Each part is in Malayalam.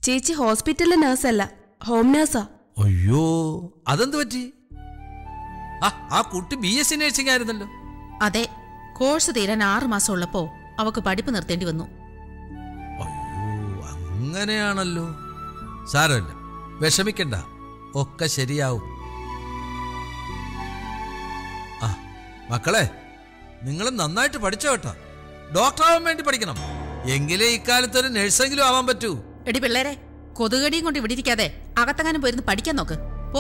ചേച്ചി ഹോസ്പിറ്റലിലെ നേഴ്സല്ല ഹോം നേഴ്സാ അയ്യോ അതെന്ത് പറ്റി ആ ആ കുട്ടി ബി എസ് സി നഴ്സിംഗ് ആയിരുന്നല്ലോ അതെ കോഴ്സ് തീരാൻ ആറ് മാസം ഉള്ളപ്പോ അവക്ക് പഠിപ്പ് നിർത്തേണ്ടി വന്നു അയ്യോ അങ്ങനെയാണല്ലോ സാരമില്ല വിഷമിക്കണ്ട ഒക്കെ ശരിയാവും ആ മക്കളെ നിങ്ങൾ നന്നായിട്ട് പഠിച്ചോ കേട്ടോ ഡോക്ടറാവാൻ വേണ്ടി പഠിക്കണം എങ്കിലേ ഇക്കാലത്ത് ഒരു നഴ്സെങ്കിലും ആവാൻ പറ്റൂ എടി പിള്ളേരെ കൊതുകടിയും കൊണ്ട് ഇവിടെ ഇരിക്കാതെ അകത്തെങ്ങാനും പോയിരുന്ന് പഠിക്കാൻ നോക്ക് പോ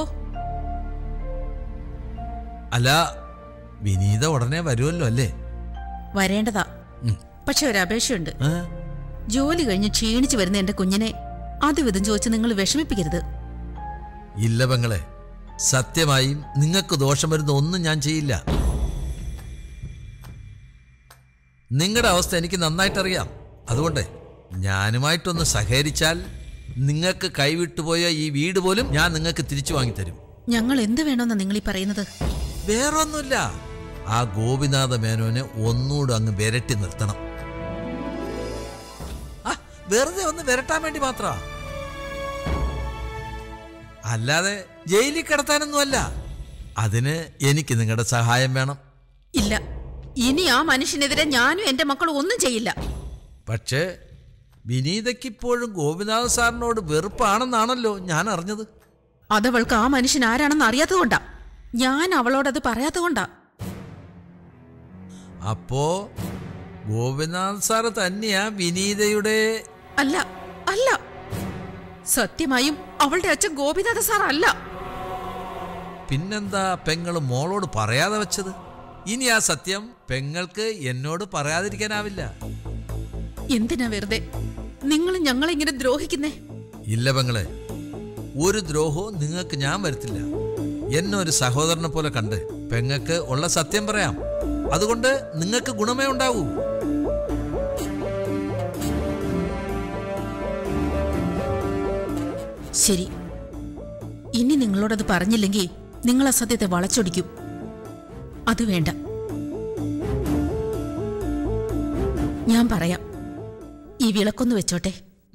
അല്ല വിനീത ഉടനെ വരുമല്ലോ അല്ലേ വരേണ്ടതാ ഉം. പക്ഷെ ഒരു അപേക്ഷയുണ്ട് ഏ? ജോലി കഴിഞ്ഞ് ക്ഷീണിച്ചു വരുന്ന എന്റെ കുഞ്ഞിനെ അതുവിധം ചോദിച്ച് നിങ്ങൾ വിഷമിപ്പിക്കരുത് ഇല്ല പെങ്ങളെ സത്യമായും നിങ്ങൾക്ക് ദോഷം വരുന്ന ഒന്നും ഞാൻ ചെയ്യില്ല നിങ്ങളുടെ അവസ്ഥ എനിക്ക് നന്നായിട്ടറിയാം അതുകൊണ്ട് ഞാനുമായിട്ടൊന്ന് സഹകരിച്ചാൽ നിങ്ങൾക്ക് കൈവിട്ടുപോയ ഈ വീട് പോലും ഞാൻ നിങ്ങൾക്ക് തിരിച്ചു വാങ്ങിത്തരും ഞങ്ങൾ എന്ത് വേണമെന്നാ നിങ്ങൾ ഈ പറയുന്നത് വേറൊന്നുമില്ല ആ ഗോപിനാഥ മേനോനെ ഒന്നുകൂടെ അങ്ങ് വിരട്ടി നിർത്തണം ആ, വെറുതെ ഒന്ന് വിരട്ടാൻ വേണ്ടി മാത്ര അല്ലാതെ ജയിലിൽ കിടത്താനൊന്നുമല്ല അതിന് എനിക്ക് നിങ്ങളുടെ സഹായം വേണം ഇല്ല ഇനി ആ മനുഷ്യനെതിരെ ഞാനും എന്റെ മക്കളും ഒന്നും ചെയ്യില്ല പക്ഷേ വിനീതയ്ക്കിപ്പോഴും ഗോപിനാഥ സാറിനോട് വെറുപ്പാണെന്നാണല്ലോ ഞാൻ അറിഞ്ഞത് അതവൾക്ക് ആ മനുഷ്യൻ ആരാണെന്ന് അറിയാത്തതുകൊണ്ടാ ഞാൻ അവളോടത് പറയാത്തതുകൊണ്ടാ അപ്പോ ഗോപിനാഥ് സാറ് തന്നെയാ വിനീതയുടെ അല്ല അല്ല സത്യമായും അവളുടെ അച്ഛൻ ഗോപിനാഥ സാർ അല്ല പിന്നെന്താ പെങ്ങള് മോളോട് പറയാതെ വെച്ചത് ഇനി ആ സത്യം പെങ്ങൾക്ക് എന്നോട് പറയാതിരിക്കാനാവില്ല എന്തിനാ വെറുതെ നിങ്ങൾ ഞങ്ങളെ ഇങ്ങനെ ദ്രോഹിക്കുന്നേ ഇല്ല പെങ്ങളെ ഒരു ദ്രോഹവും നിങ്ങൾക്ക് ഞാൻ വരുത്തില്ല എന്നെ ഒരു സഹോദരനെ പോലെ കണ്ട് പെങ്ങൾക്ക് ഉള്ള സത്യം പറയാം അതുകൊണ്ട് നിങ്ങൾക്ക് ഗുണമേ ഉണ്ടാവൂ ശരി ഇനി നിങ്ങളോടത് പറഞ്ഞില്ലെങ്കിൽ നിങ്ങൾ ആ സത്യത്തെ വളച്ചൊടിക്കും അത് വേണ്ട ഞാൻ പറയാം ഈ വിളക്കൊന്ന് വെച്ചോട്ടെ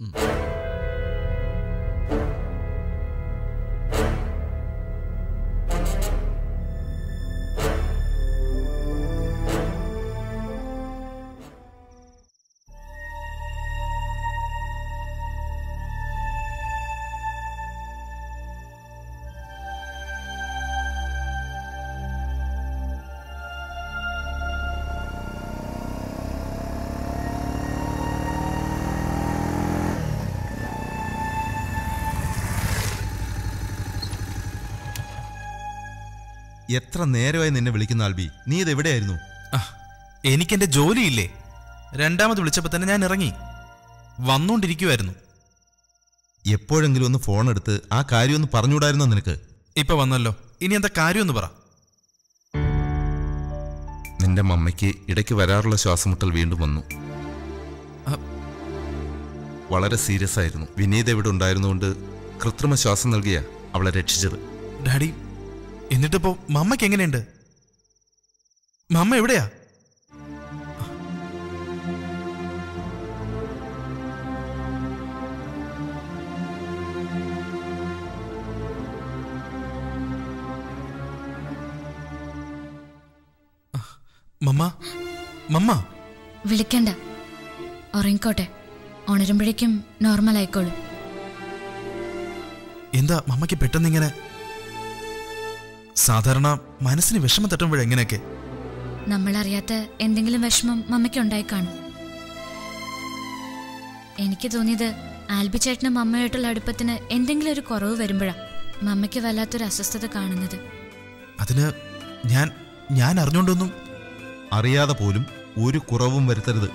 എത്ര നേരമായി നിന്നെ വിളിക്കുന്ന ആൽബി നീ ഇത് എവിടെയായിരുന്നു ആ, എനിക്കെന്റെ ജോലിയില്ലേ രണ്ടാമത് വിളിച്ചപ്പോൾ തന്നെ ഞാൻ ഇറങ്ങി വന്നുകൊണ്ടിരിക്കുമായിരുന്നു എപ്പോഴെങ്കിലും ഒന്ന് ഫോൺ എടുത്ത് ആ കാര്യം ഒന്ന് പറഞ്ഞുകൂടായിരുന്നോ നിനക്ക് ഇപ്പൊ വന്നല്ലോ ഇനി എന്താ കാര്യമൊന്ന് പറ നിന്റെ മമ്മയ്ക്ക് ഇടയ്ക്ക് വരാറുള്ള ശ്വാസമുട്ടൽ വീണ്ടും വന്നു ആ. വളരെ സീരിയസ് ആയിരുന്നു വിനീത് ഇവിടെ ഉണ്ടായിരുന്നുകൊണ്ട് കൃത്രിമ ശ്വാസം നൽകിയ അവളെ രക്ഷിച്ചത് ഡാഡി എന്നിട്ടിപ്പോ മമ്മയ്ക്ക് എങ്ങനെയുണ്ട് മമ്മ എവിടെയാ മമ്മ മമ്മ വിളിക്കണ്ട ഉറങ്ങിക്കോട്ടെ ഉണരുമ്പോഴേക്കും നോർമൽ ആയിക്കോളും എന്താ മമ്മയ്ക്ക് പെട്ടെന്ന് ഇങ്ങനെ സാധാരണ മനസ്സിന് വിഷമം തട്ടുമ്പോഴെങ്ങനെയൊക്കെ നമ്മളറിയാത്ത എന്തെങ്കിലും വിഷമം മമ്മയ്ക്ക് ഉണ്ടായി കാണും എനിക്ക് തോന്നിയത് ആൽബി ചേട്ടനും മമ്മയായിട്ടുള്ള അടുപ്പത്തിന് എന്തെങ്കിലും ഒരു കുറവ് വരുമ്പോഴാ മമ്മയ്ക്ക് വല്ലാത്തൊരു അസ്വസ്ഥത കാണുന്നത് അതിന് ഞാൻ ഞാൻ അറിഞ്ഞുകൊണ്ടൊന്നും അറിയാതെ പോലും ഒരു കുറവും വരുത്തരുത്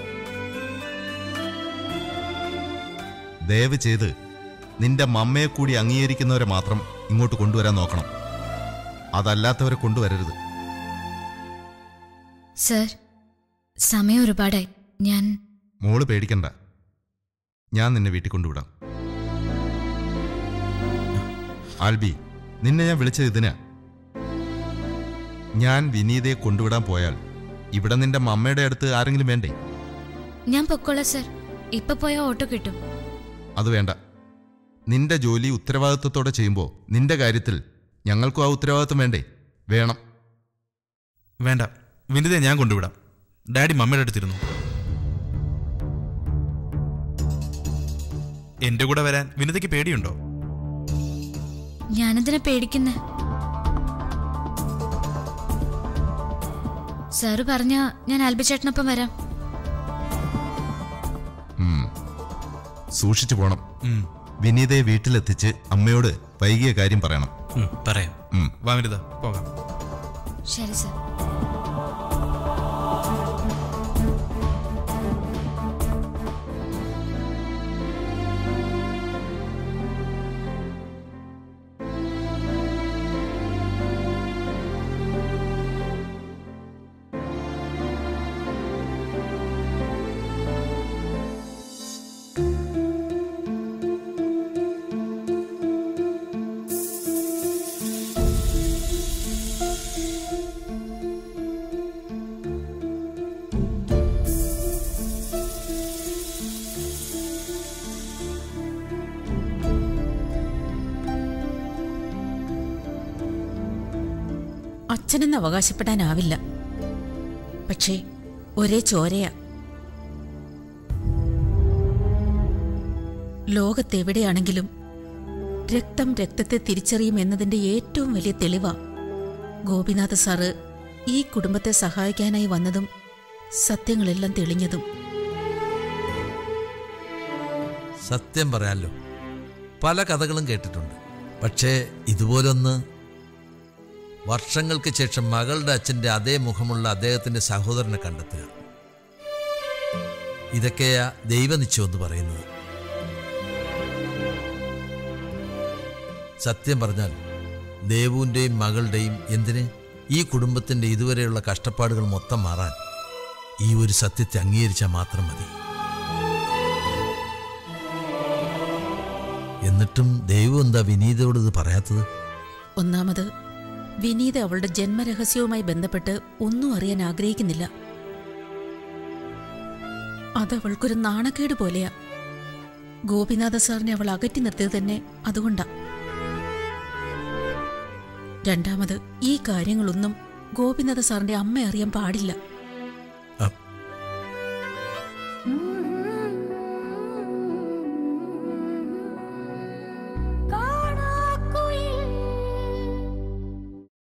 ദയവ് ചെയ്ത് നിന്റെ മമ്മയെ കൂടി അംഗീകരിക്കുന്നവരെ മാത്രം ഇങ്ങോട്ട് കൊണ്ടുവരാൻ നോക്കണം അതല്ലാത്തവരെ കൊണ്ടുവരരുത് സർ സമയം ഒരുപാടായി ഞാൻ മോള് പേടിക്കണ്ട ഞാൻ നിന്നെ വീട്ടിൽ കൊണ്ടുവിടാം ആൽബി നിന്നെ ഞാൻ വിളിച്ചത് ഇതിനാ ഞാൻ വിനീതയെ കൊണ്ടുവിടാൻ പോയാൽ ഇവിടെ നിന്റെ മമ്മയുടെ അടുത്ത് ആരെങ്കിലും വേണ്ടേ ഞാൻ പൊക്കോളാം സർ ഇപ്പൊ പോയ ഓട്ടോ കിട്ടും അത് വേണ്ട നിന്റെ ജോലി ഉത്തരവാദിത്വത്തോടെ ചെയ്യുമ്പോൾ നിന്റെ കാര്യത്തിൽ ഞങ്ങൾക്കും ആ ഉത്തരവാദിത്വം വേണ്ടേ വേണം വേണ്ട വിനിതയെ ഞാൻ കൊണ്ടുവിടാം ഡാഡി മമ്മിയുടെ അടുത്തിരുന്നു എന്റെ കൂടെ വരാൻ വിനിതയ്ക്ക് പേടിയുണ്ടോ ഞാനെന്തിനാ പേടിക്കുന്നേ സാറ് പറഞ്ഞ ഞാൻ ആൽബിച്ചേട്ടനൊപ്പം വരാം ഉം. സൂക്ഷിച്ചു പോണം ഉം, വിനീതയെ വീട്ടിലെത്തിച്ച് അമ്മയോട് വൈകിയ കാര്യം പറയണം ഉം, പറയാം ഉം. വാ വിനിത പോകാം ശരി സാർ അച്ഛനെന്ന് അവകാശപ്പെടാനാവില്ല പക്ഷേ ഒരേ ചോരയാ ലോകത്തെവിടെയാണെങ്കിലും രക്തം രക്തത്തെ തിരിച്ചറിയും എന്നതിന്റെ ഏറ്റവും വലിയ തെളിവാ ഗോപിനാഥ സാറ് ഈ കുടുംബത്തെ സഹായിക്കാനായി വന്നതും സത്യങ്ങളെല്ലാം തെളിഞ്ഞതും സത്യം പറയാലോ പല കഥകളും കേട്ടിട്ടുണ്ട് പക്ഷേ ഇതുപോലൊന്ന് വർഷങ്ങൾക്ക് ശേഷം മകളുടെ അച്ഛൻ്റെ അതേ മുഖമുള്ള അദ്ദേഹത്തിൻ്റെ സഹോദരനെ കണ്ടെത്തുക ഇതൊക്കെയാ ദൈവനിശ്ചയം എന്ന് പറയുന്നത് സത്യം പറഞ്ഞാൽ ദേവുവിൻ്റെയും മകളുടെയും എന്തിന് ഈ കുടുംബത്തിൻ്റെ ഇതുവരെയുള്ള കഷ്ടപ്പാടുകൾ മൊത്തം മാറാൻ ഈ ഒരു സത്യത്തെ അംഗീകരിച്ചാൽ മാത്രം മതി എന്നിട്ടും ദൈവം എന്താ വിനീതയോട് ഇത് പറയാത്തത് ഒന്നാമത് വിനീത അവളുടെ ജന്മരഹസ്യവുമായി ബന്ധപ്പെട്ട് ഒന്നും അറിയാൻ ആഗ്രഹിക്കുന്നില്ല അതവൾക്കൊരു നാണക്കേട് പോലെയാ ഗോപിനാഥ സാറിനെ അവൾ അകറ്റി നിർത്തിയത് തന്നെ അതുകൊണ്ടാ രണ്ടാമത് ഈ കാര്യങ്ങളൊന്നും ഗോപിനാഥ സാറിന്റെ അമ്മ അറിയാൻ പാടില്ല